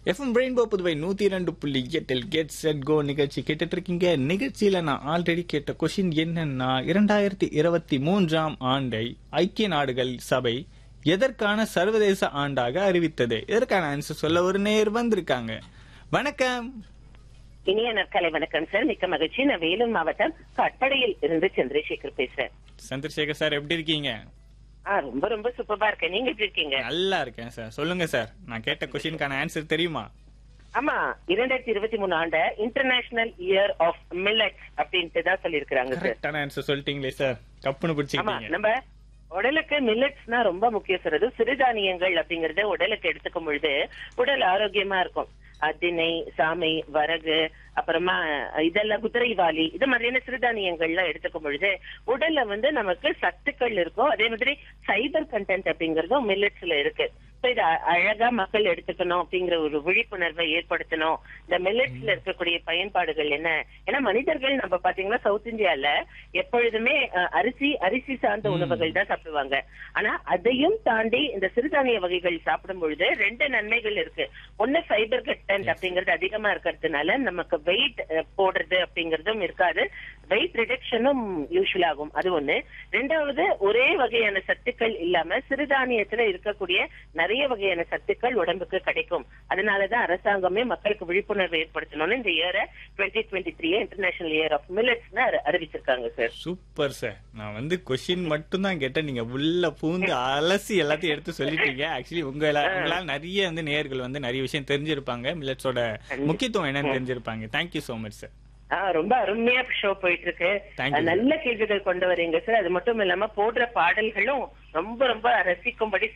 FM rainbow Puduvai நூத்தி இரண்டு புள்ளி எட்டில் கெட் செட் கோ நிகழ்ச்சி கேட்டுட்டு இருக்கீங்க நிகழ்ச்சியில நான் ஆல்ரெடி கேட்ட கொஷின் என்னன்னா இரண்டாயிரத்தி இருபத்தி மூன்றாம் ஆண்டை ஐக்கிய நாடுகள் சபை எதற்கான சர்வதேச ஆண்டாக அறிவித்தது இதற்கான ஆன்சர் சொல்ல ஒரு நேர் வந்திருக்காங்க வணக்கம் இனிய நற்காலை வணக்கம் சார் மிக்க மகிழ்ச்சி நான் வேலூர் மாவட்டம் கட்படையில் இருந்து சந்திரசேகர் பேசுறேன் சந்திரசேகர் சார் எப்படி இருக்கீங்க ஆ ரொம்ப ரொம்ப சூப்பரா இருக்கேன் நீங்க எப்படி இருக்கீங்க நல்லா இருக்கேன் சார் சொல்லுங்க சார் நான் கேட்ட கொஷினுக்கான ஆன்சர் தெரியுமா ஆமா இரண்டாயிரத்தி இருபத்தி மூணு ஆண்ட இன்டர்நேஷனல் இயர் ஆஃப் மில்லட்ஸ் அப்படின்ட்டு தான் சொல்லியிருக்கிறாங்க சார் கரெக்டான ஆன்சர் சொல்லிட்டீங்களே சார் கப்புன்னு ஆமா பிடிச்சிக்கிட்டீங்க நம்ம உடலுக்கு மில்லட்ஸ்னா ரொம்ப முக்கியம் சார் அது சிறுதானியங்கள் அப்படிங்கறத உடலுக்கு எடுத்துக்கும் பொழுது உடல் ஆரோக்கியமா இருக்கும் அதினை சாமை வரகு அப்புறமா இதெல்லாம் குதிரைவாலி இது மாதிரியான சிறுதானியங்கள்லாம் எடுத்துக்கும் பொழுது உடல்ல வந்து நமக்கு சத்துக்கள் இருக்கும் அதே மாதிரி ஃபைபர் கண்டென்ட் அப்படிங்கறதும் மில்லட்ஸ்ல இருக்கு So இத அ- அழகா மக்கள் எடுத்துக்கணும் அப்படிங்கிற ஒரு விழிப்புணர்வை ஏற்படுத்தணும் இந்த மில்லட்ஸ்ல இருக்கக்கூடிய பயன்பாடுகள் என்ன ஏன்னா மனிதர்கள் நம்ம பாத்தீங்கன்னா சவுத் இந்தியால எப்பொழுதுமே அஹ், அரிசி அரிசி சார்ந்த உணவுகள் தான் சாப்பிடுவாங்க ஆனா அதையும் தாண்டி இந்த சிறுதானிய வகைகள் சாப்பிடும் பொழுது ரெண்டு நன்மைகள் இருக்கு ஒண்ணு ஃபைபர் கண்டென்ட் அப்படிங்கிறது அதிகமா இருக்கிறதுனால நமக்கு வெயிட் போடுறது அப்படிங்கறதும் இருக்காது வெயிட் ரிடக்ஷனும் யூஸ்வல் ஆகும் அது ஒண்ணு ரெண்டாவது ஒரே வகையான சத்துக்கள் இல்லாம சிறுதானியத்துல இருக்கக்கூடிய நிறைய வகையான சத்துக்கள் உடம்புக்கு கிடைக்கும் அதனாலதான் அரசாங்கமே மக்களுக்கு விழிப்புணர்வு ஏற்படுத்தணும்னு இந்த இயரை twenty twenty three international year of millets அறிவிச்சிருக்காங்க சார் சூப்பர் சார் நான் வந்து கொஷின் மட்டும் தான் கேட்டேன் நீங்க உள்ள பூந்து அலசி எல்லாத்தையும் எடுத்து சொல்லிட்டீங்க ஆக்சுவலி உங்க உங்களால நிறைய வந்து நேயர்கள் வந்து நிறைய விஷயம் தெரிஞ்சிருப்பாங்க மில்லட்ஸோட முக்கியத்துவம் என்னன்னு தெரிஞ்சிருப்பாங்க தேங்க்யூ சோ மச் சார் ஆ, ரொம்ப அருமையா ஷோ போயிட்டு இருக்கு Thank you, sir. நல்ல கேள்விகள் கொண்டு வரீங்க சார் அது மட்டும் இல்லாம போடுற பாடல்களும் ரொம்ப ரொம்ப ரசிக்கும்படி